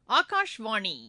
ஆகாஷ்வாணி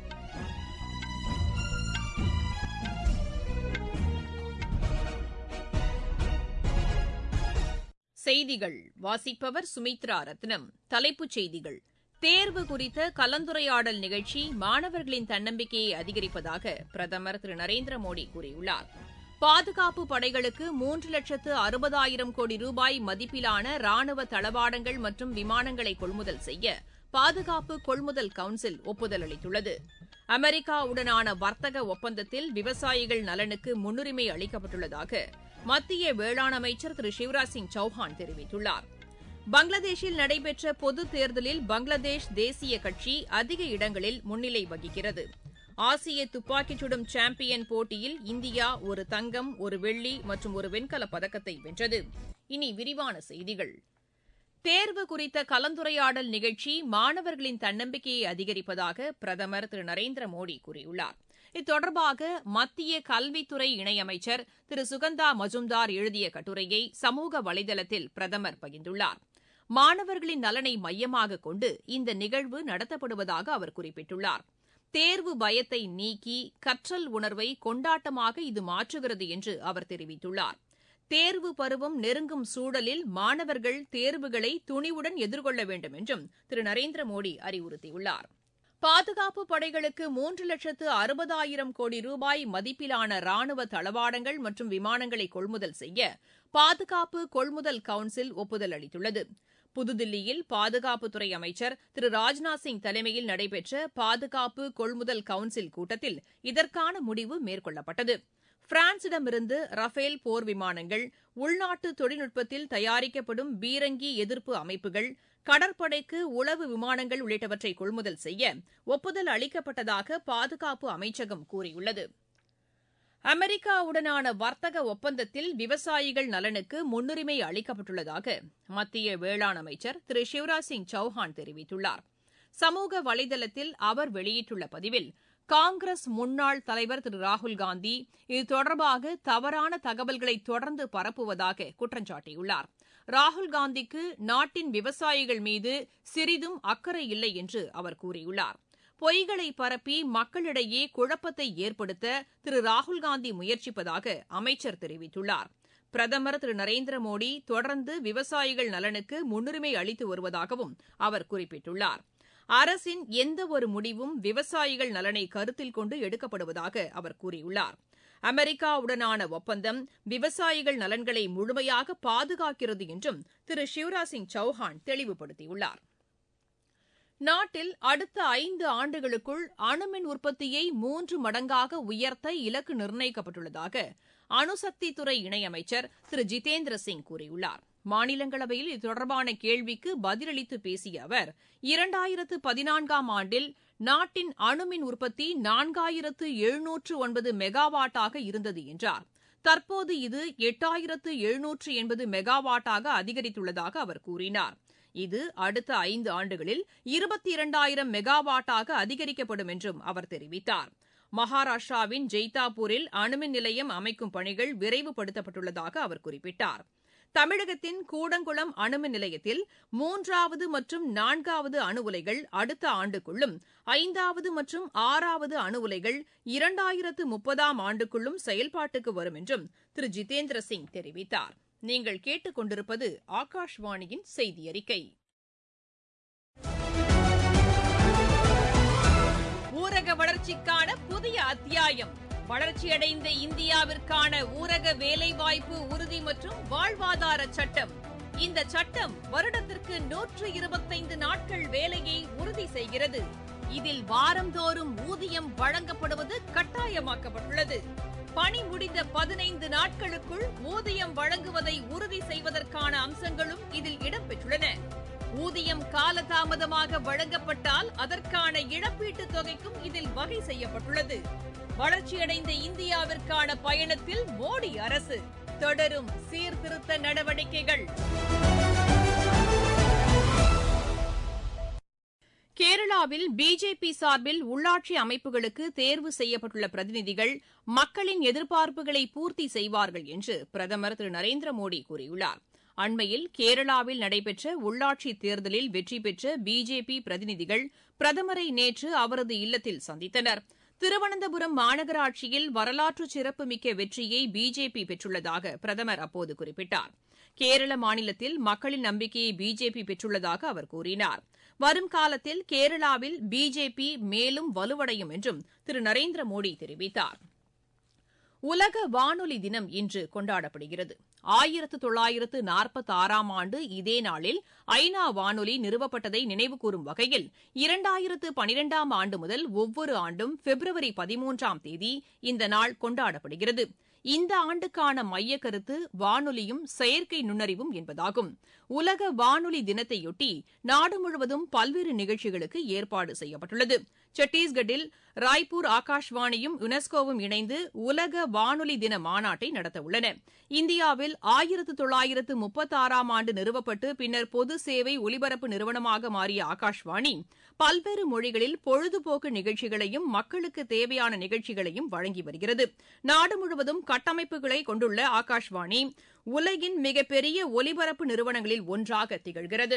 செய்திகள் வாசிப்பவர் சுமித்ரா ரத்னம் தலைப்புச் செய்திகள் தேர்வு குறித்த கலந்துரையாடல் நிகழ்ச்சி மாணவர்களின் தன்னம்பிக்கையை அதிகரிப்பதாக பிரதமர் திரு நரேந்திர மோடி கூறியுள்ளார் பாதுகாப்பு படைகளுக்கு மூன்று லட்சத்து அறுபதாயிரம் கோடி ரூபாய் மதிப்பிலான ராணுவ தளவாடங்கள் மற்றும் விமானங்களை கொள்முதல் செய்ய பாதுகாப்பு கொள்முதல் கவுன்சில் ஒப்புதல் அளித்துள்ளது அமெரிக்காவுடனான வர்த்தக ஒப்பந்தத்தில் விவசாயிகள் நலனுக்கு முன்னுரிமை அளிக்கப்பட்டுள்ளதாக மத்திய வேளாண் அமைச்சர் திரு சிவராஜ் சிங் சௌஹான் தெரிவித்துள்ளார் பங்களாதேஷில் நடைபெற்ற பொதுத் தேர்தலில் பங்களாதேஷ் தேசிய கட்சி அதிக இடங்களில் முன்னிலை வகிக்கிறது ஆசிய துப்பாக்கிச் சுடும் சாம்பியன் போட்டியில் இந்தியா ஒரு தங்கம் ஒரு வெள்ளி மற்றும் ஒரு வெண்கலப் பதக்கத்தை வென்றது இனி விரிவான செய்திகள் தேர்வு குறித்த கலந்துரையாடல் நிகழ்ச்சி மாணவர்களின் தன்னம்பிக்கையை அதிகரிப்பதாக பிரதமர் திரு நரேந்திர மோடி கூறியுள்ளார் இத்தொடர்பாக மத்திய கல்வித்துறை இணையமைச்சர் திரு சுகந்தா மஜும்தார் எழுதிய கட்டுரையை சமூக வலைதளத்தில் பிரதமர் பகிர்ந்துள்ளார் மாணவர்களின் நலனை மையமாக கொண்டு இந்த நிகழ்வு நடத்தப்படுவதாக அவர் குறிப்பிட்டுள்ளார் தேர்வு பயத்தை நீக்கி கற்றல் உணர்வை கொண்டாட்டமாக இது மாற்றுகிறது என்று அவர் தெரிவித்துள்ளார் தேர்வு பருவம் நெருங்கும் சூழலில் மாணவர்கள் தேர்வுகளை துணிவுடன் எதிர்கொள்ள வேண்டும் என்றும் திரு நரேந்திர மோடி அறிவுறுத்தியுள்ளார் பாதுகாப்பு படைகளுக்கு மூன்று லட்சத்து அறுபதாயிரம் கோடி ரூபாய் மதிப்பிலான ராணுவ தளவாடங்கள் மற்றும் விமானங்களை கொள்முதல் செய்ய பாதுகாப்பு கொள்முதல் கவுன்சில் ஒப்புதல் அளித்துள்ளது புதுதில்லியில் பாதுகாப்புத்துறை அமைச்சர் திரு ராஜ்நாத் சிங் தலைமையில் நடைபெற்ற பாதுகாப்பு கொள்முதல் கவுன்சில் கூட்டத்தில் இதற்கான முடிவு மேற்கொள்ளப்பட்டது பிரான்சிடமிருந்து ரஃபேல் போர் விமானங்கள் உள்நாட்டு தொழில்நுட்பத்தில் தயாரிக்கப்படும் பீரங்கி எதிர்ப்பு அமைப்புகள் கடற்படைக்கு உளவு விமானங்கள் உள்ளிட்டவற்றை கொள்முதல் செய்ய ஒப்புதல் அளிக்கப்பட்டதாக பாதுகாப்பு அமைச்சகம் கூறியுள்ளது அமெரிக்காவுடனான வர்த்தக ஒப்பந்தத்தில் விவசாயிகள் நலனுக்கு முன்னுரிமை அளிக்கப்பட்டுள்ளதாக மத்திய வேளாண் அமைச்சர் திரு சிவராஜ் சிங் சௌஹான் தெரிவித்துள்ளார் சமூக வலைதளத்தில் அவர் வெளியிட்டுள்ள பதிவில் காங்கிரஸ் முன்னாள் தலைவர் திரு ராகுல்காந்தி இது தொடர்பாக தவறான தகவல்களை தொடர்ந்து பரப்புவதாக குற்றம் சாட்டியுள்ளார் ராகுல்காந்திக்கு நாட்டின் விவசாயிகள் மீது சிறிதும் அக்கறை இல்லை என்று அவர் கூறியுள்ளார் பொய்களை பரப்பி மக்களிடையே குழப்பத்தை ஏற்படுத்த திரு ராகுல்காந்தி முயற்சிப்பதாக அமைச்சர் தெரிவித்துள்ளார் பிரதமர் திரு நரேந்திர மோடி தொடர்ந்து விவசாயிகள் நலனுக்கு முன்னுரிமை அளித்து வருவதாகவும் அவர் குறிப்பிட்டுள்ளார் அரசின் எந்த ஒரு முடிவும் விவசாயிகள் நலனை கருத்தில் கொண்டு எடுக்கப்படுவதாக அவர் கூறியுள்ளார் அமெரிக்காவுடனான ஒப்பந்தம் விவசாயிகள் நலன்களை முழுமையாக பாதுகாக்கிறது என்றும் திரு சிவராஜ் சிங் சௌஹான் தெளிவுபடுத்தியுள்ளார் நாட்டில் அடுத்த ஐந்து ஆண்டுகளுக்குள் அணுமின் உற்பத்தியை மூன்று மடங்காக உயர்த்த இலக்கு நிர்ணயிக்கப்பட்டுள்ளதாக அணுசக்தித்துறை இணையமைச்சர் திரு ஜிதேந்திர சிங் கூறியுள்ளார் மாநிலங்களவையில் இது தொடர்பான கேள்விக்கு பதிலளித்து பேசிய அவர் இரண்டாயிரத்து பதினான்காம் ஆண்டில் நாட்டின் அணுமின் உற்பத்தி நான்காயிரத்து எழுநூற்று ஒன்பது மெகாவாட்டாக இருந்தது என்றார் தற்போது இது எட்டாயிரத்து எழுநூற்று எண்பது மெகாவாட்டாக அதிகரித்துள்ளதாக அவர் கூறினார் இது அடுத்த ஐந்து ஆண்டுகளில் இருபத்தி இரண்டாயிரம் மெகாவாட்டாக அதிகரிக்கப்படும் என்றும் அவர் தெரிவித்தார் மகாராஷ்டிராவின் ஜெய்தாப்பூரில் அணுமின் நிலையம் அமைக்கும் பணிகள் விரைவுபடுத்தப்பட்டுள்ளதாக அவர் குறிப்பிட்டார் தமிழகத்தின் கூடங்குளம் அணுமின் நிலையத்தில் மூன்றாவது மற்றும் நான்காவது அணு உலைகள் அடுத்த ஆண்டுக்குள்ளும் ஐந்தாவது மற்றும் ஆறாவது அணு உலைகள் இரண்டாயிரத்து முப்பதாம் ஆண்டுக்குள்ளும் செயல்பாட்டுக்கு வரும் என்றும் திரு ஜிதேந்திர சிங் தெரிவித்தார் நீங்கள் கேட்டுக்கொண்டிருப்பது ஆகாஷ்வாணியின் செய்தி அறிக்கை ஊரக வளர்ச்சிக்கான புதிய அத்தியாயம் வளர்ச்சியடைந்த இந்தியாவிற்கான ஊரக வேலைவாய்ப்பு உறுதி மற்றும் வாழ்வாதார சட்டம் இந்த சட்டம் வருடத்திற்கு நூற்று இருபத்தைந்து நாட்கள் வேலையை உறுதி செய்கிறது இதில் வாரந்தோறும் ஊதியம் வழங்கப்படுவது கட்டாயமாக்கப்பட்டுள்ளது பணி முடிந்த பதினைந்து நாட்களுக்குள் ஊதியம் வழங்குவதை உறுதி செய்வதற்கான அம்சங்களும் இதில் இடம்பெற்றுள்ளன ஊதியம் காலதாமதமாக வழங்கப்பட்டால் அதற்கான இழப்பீட்டுத் தொகைக்கும் இதில் வகை செய்யப்பட்டுள்ளது வளர்ச்சியடைந்த இந்தியாவிற்கான பயணத்தில் மோடி அரசு தொடரும் சீர்திருத்த நடவடிக்கைகள் கேரளாவில் பிஜேபி சார்பில் உள்ளாட்சி அமைப்புகளுக்கு தேர்வு செய்யப்பட்டுள்ள பிரதிநிதிகள் மக்களின் எதிர்பார்ப்புகளை பூர்த்தி செய்வார்கள் என்று பிரதமர் திரு நரேந்திர மோடி கூறியுள்ளார் அண்மையில் கேரளாவில் நடைபெற்ற உள்ளாட்சித் தேர்தலில் வெற்றி பெற்ற பிஜேபி பிரதிநிதிகள் பிரதமரை நேற்று அவரது இல்லத்தில் சந்தித்தனர் திருவனந்தபுரம் மாநகராட்சியில் வரலாற்று சிறப்புமிக்க வெற்றியை பிஜேபி பெற்றுள்ளதாக பிரதமர் அப்போது குறிப்பிட்டார் கேரள மாநிலத்தில் மக்களின் நம்பிக்கையை பிஜேபி பெற்றுள்ளதாக அவர் கூறினார் வரும் காலத்தில் கேரளாவில் பிஜேபி மேலும் வலுவடையும் என்றும் திரு நரேந்திர மோடி தெரிவித்தார் உலக வானொலி தினம் இன்று கொண்டாடப்படுகிறது ஆயிரத்து தொள்ளாயிரத்து நாற்பத்தி ஆறாம் ஆண்டு இதே நாளில் ஐநா வானொலி நிறுவப்பட்டதை நினைவுகூரும் வகையில் இரண்டாயிரத்து பனிரெண்டாம் ஆண்டு முதல் ஒவ்வொரு ஆண்டும் பிப்ரவரி பதிமூன்றாம் தேதி இந்த நாள் கொண்டாடப்படுகிறது இந்த ஆண்டுக்கான மையக்கருத்து வானொலியும் செயற்கை நுண்ணறிவும் என்பதாகும் உலக வானொலி தினத்தையொட்டி நாடு முழுவதும் பல்வேறு நிகழ்ச்சிகளுக்கு ஏற்பாடு செய்யப்பட்டுள்ளது சத்தீஸ்கட்டில் ராய்ப்பூர் ஆகாஷ்வாணியும் யுனெஸ்கோவும் இணைந்து உலக வானொலி தின மாநாட்டை நடத்தவுள்ளன இந்தியாவில் ஆயிரத்து தொள்ளாயிரத்து முப்பத்தாறாம் ஆண்டு நிறுவப்பட்டு பின்னர் பொது சேவை ஒலிபரப்பு நிறுவனமாக மாறிய ஆகாஷ்வாணி பல்வேறு மொழிகளில் பொழுதுபோக்கு நிகழ்ச்சிகளையும் மக்களுக்கு தேவையான நிகழ்ச்சிகளையும் வழங்கி வருகிறது நாடு முழுவதும் கட்டமைப்புகளை கொண்டுள்ள ஆகாஷ்வாணி உலகின் மிகப்பெரிய ஒலிபரப்பு நிறுவனங்களில் ஒன்றாக திகழ்கிறது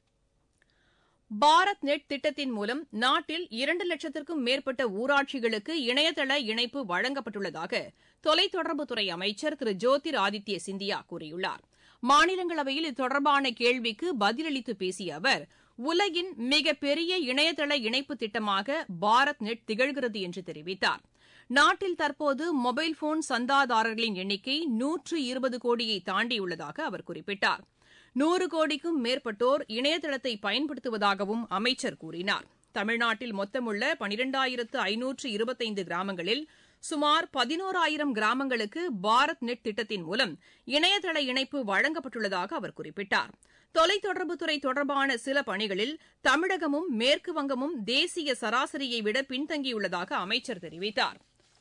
பாரத் நெட் திட்டத்தின் மூலம் நாட்டில் இரண்டு லட்சத்திற்கும் மேற்பட்ட ஊராட்சிகளுக்கு இணையதள இணைப்பு வழங்கப்பட்டுள்ளதாக தொலைத்தொடர்புத்துறை அமைச்சர் திரு ஜோதிர் ஆதித்ய சிந்தியா கூறியுள்ளார் மாநிலங்களவையில் இது தொடர்பான கேள்விக்கு பதிலளித்து பேசிய அவர் உலகின் மிகப்பெரிய இணையதள இணைப்பு திட்டமாக பாரத் நெட் திகழ்கிறது என்று தெரிவித்தார் நாட்டில் தற்போது மொபைல் போன் சந்தாதாரர்களின் எண்ணிக்கை நூற்று இருபது கோடியை தாண்டியுள்ளதாக அவர் குறிப்பிட்டார் நூறு கோடிக்கும் மேற்பட்டோர் இணையதளத்தை பயன்படுத்துவதாகவும் அமைச்சர் கூறினார் தமிழ்நாட்டில் மொத்தமுள்ள பனிரெண்டாயிரத்து ஐநூற்று இருபத்தைந்து கிராமங்களில் சுமார் பதினோராயிரம் கிராமங்களுக்கு பாரத் நெட் திட்டத்தின் மூலம் இணையதள இணைப்பு வழங்கப்பட்டுள்ளதாக அவர் குறிப்பிட்டார் தொலைத்தொடர்புத்துறை தொடர்பான சில பணிகளில் தமிழகமும் மேற்கு வங்கமும் தேசிய சராசரியை விட பின்தங்கியுள்ளதாக அமைச்சர் தெரிவித்தார்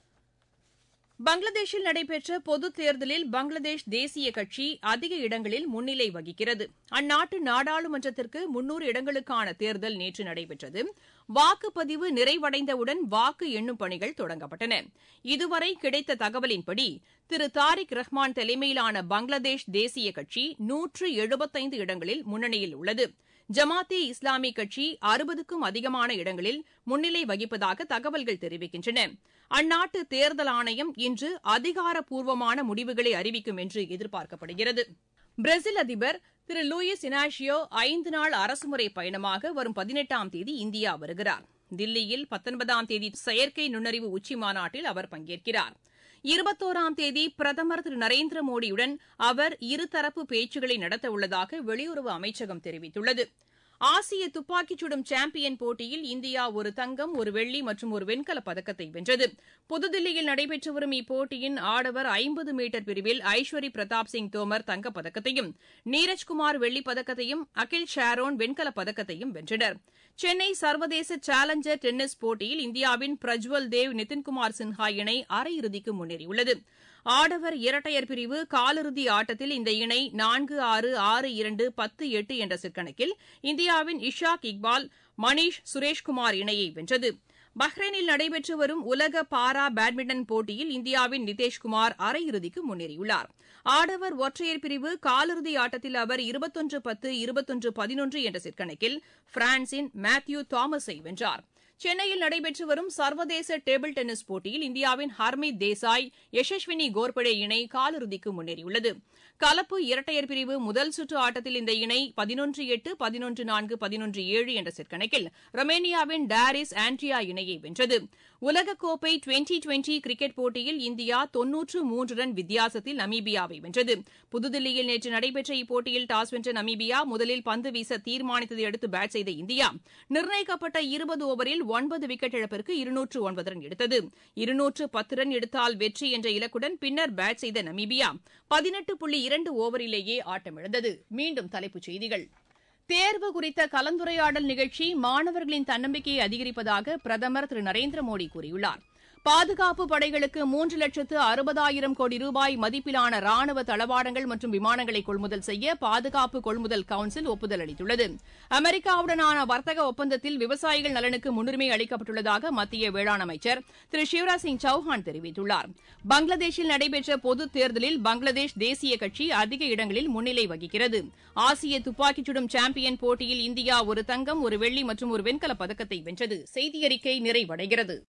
பங்களாதேஷில் நடைபெற்ற பொதுத் தேர்தலில் பங்களாதேஷ் தேசிய கட்சி அதிக இடங்களில் முன்னிலை வகிக்கிறது அந்நாட்டு நாடாளுமன்றத்திற்கு முன்னூறு இடங்களுக்கான தேர்தல் நேற்று நடைபெற்றது வாக்குப்பதிவு நிறைவடைந்தவுடன் வாக்கு எண்ணும் பணிகள் தொடங்கப்பட்டன இதுவரை கிடைத்த தகவலின்படி திரு தாரிக் ரஹ்மான் தலைமையிலான பங்களாதேஷ் தேசிய கட்சி நூற்று எழுபத்தைந்து இடங்களில் முன்னணியில் உள்ளது ஜமாத்தே இஸ்லாமி கட்சி அறுபதுக்கும் அதிகமான இடங்களில் முன்னிலை வகிப்பதாக தகவல்கள் தெரிவிக்கின்றன அந்நாட்டு தேர்தல் ஆணையம் இன்று அதிகாரப்பூர்வமான முடிவுகளை அறிவிக்கும் என்று எதிர்பார்க்கப்படுகிறது பிரேசில் அதிபர் திரு லூயிஸ் இனாஷியோ ஐந்து நாள் அரசுமுறை பயணமாக வரும் பதினெட்டாம் தேதி இந்தியா வருகிறார் தில்லியில் பத்தொன்பதாம் தேதி செயற்கை நுண்ணறிவு உச்சி மாநாட்டில் அவர் பங்கேற்கிறார் இருபத்தோராம் தேதி பிரதமர் திரு நரேந்திர மோடியுடன் அவர் இருதரப்பு பேச்சுக்களை நடத்தவுள்ளதாக வெளியுறவு அமைச்சகம் தெரிவித்துள்ளது ஆசிய துப்பாக்கிச் சுடும் சாம்பியன் போட்டியில் இந்தியா ஒரு தங்கம் ஒரு வெள்ளி மற்றும் ஒரு வெண்கலப் பதக்கத்தை வென்றது புதுதில்லியில் நடைபெற்று வரும் இப்போட்டியின் ஆடவர் ஐம்பது மீட்டர் பிரிவில் ஐஸ்வரி பிரதாப் சிங் தோமர் தங்கப்பதக்கத்தையும் நீரஜ்குமார் வெள்ளிப் பதக்கத்தையும் அகில் ஷாரோன் வெண்கலப் பதக்கத்தையும் வென்றனர் சென்னை சர்வதேச சேலஞ்சர் டென்னிஸ் போட்டியில் இந்தியாவின் பிரஜ்வல் தேவ் நிதின்குமார் சின்ஹா இணை அரையிறுதிக்கு முன்னேறியுள்ளது ஆடவர் இரட்டையர் பிரிவு காலிறுதி ஆட்டத்தில் இந்த இணை நான்கு ஆறு ஆறு இரண்டு பத்து எட்டு என்ற செட்கணக்கில் இந்தியாவின் இஷாக் இக்பால் மணீஷ் சுரேஷ்குமார் இணையை வென்றது பஹ்ரைனில் நடைபெற்று வரும் உலக பாரா பேட்மிண்டன் போட்டியில் இந்தியாவின் நிதேஷ்குமார் அரையிறுதிக்கு முன்னேறியுள்ளார் ஆடவர் ஒற்றையர் பிரிவு காலிறுதி ஆட்டத்தில் அவர் இருபத்தொன்று பத்து இருபத்தொன்று பதினொன்று என்ற செட்கணக்கில் பிரான்சின் மேத்யூ தாமஸை வென்றார் சென்னையில் நடைபெற்று வரும் சர்வதேச டேபிள் டென்னிஸ் போட்டியில் இந்தியாவின் ஹர்மீத் தேசாய் யசஸ்வினி கோர்படே இணை காலிறுதிக்கு முன்னேறியுள்ளது கலப்பு இரட்டையர் பிரிவு முதல் சுற்று ஆட்டத்தில் இந்த இணை பதினொன்று எட்டு பதினொன்று நான்கு பதினொன்று ஏழு என்ற செட் கணக்கில் ரொமேனியாவின் டாரிஸ் ஆண்ட்ரியா இணையை வென்றது உலகக்கோப்பை டுவெண்டி டுவெண்டி கிரிக்கெட் போட்டியில் இந்தியா தொன்னூற்று மூன்று ரன் வித்தியாசத்தில் நமீபியாவை வென்றது புதுதில்லியில் நேற்று நடைபெற்ற இப்போட்டியில் டாஸ் வென்ற நமீபியா முதலில் பந்து வீச தீர்மானித்ததை அடுத்து பேட் செய்த இந்தியா நிர்ணயிக்கப்பட்ட இருபது ஓவரில் ஒன்பது விக்கெட் இழப்பிற்கு இருநூற்று ஒன்பது ரன் எடுத்தது இருநூற்று பத்து ரன் எடுத்தால் வெற்றி என்ற இலக்குடன் பின்னர் பேட் செய்த நமீபியா பதினெட்டு புள்ளி இரண்டு ஓவரிலேயே ஆட்டமிழந்தது மீண்டும் தலைப்புச் செய்திகள் தேர்வு குறித்த கலந்துரையாடல் நிகழ்ச்சி மாணவர்களின் தன்னம்பிக்கையை அதிகரிப்பதாக பிரதமர் திரு நரேந்திர மோடி கூறியுள்ளார் பாதுகாப்பு படைகளுக்கு மூன்று லட்சத்து அறுபதாயிரம் கோடி ரூபாய் மதிப்பிலான ராணுவ தளவாடங்கள் மற்றும் விமானங்களை கொள்முதல் செய்ய பாதுகாப்பு கொள்முதல் கவுன்சில் ஒப்புதல் அளித்துள்ளது அமெரிக்காவுடனான வர்த்தக ஒப்பந்தத்தில் விவசாயிகள் நலனுக்கு முன்னுரிமை அளிக்கப்பட்டுள்ளதாக மத்திய வேளாண் அமைச்சர் திரு சிவராஜ் சிங் சௌஹான் தெரிவித்துள்ளார் பங்களாதேஷில் நடைபெற்ற பொதுத் தேர்தலில் பங்களாதேஷ் தேசிய கட்சி அதிக இடங்களில் முன்னிலை வகிக்கிறது ஆசிய துப்பாக்கிச் சுடும் சாம்பியன் போட்டியில் இந்தியா ஒரு தங்கம் ஒரு வெள்ளி மற்றும் ஒரு வெண்கலப் பதக்கத்தை வென்றது செய்தியறிக்கை நிறைவடைகிறது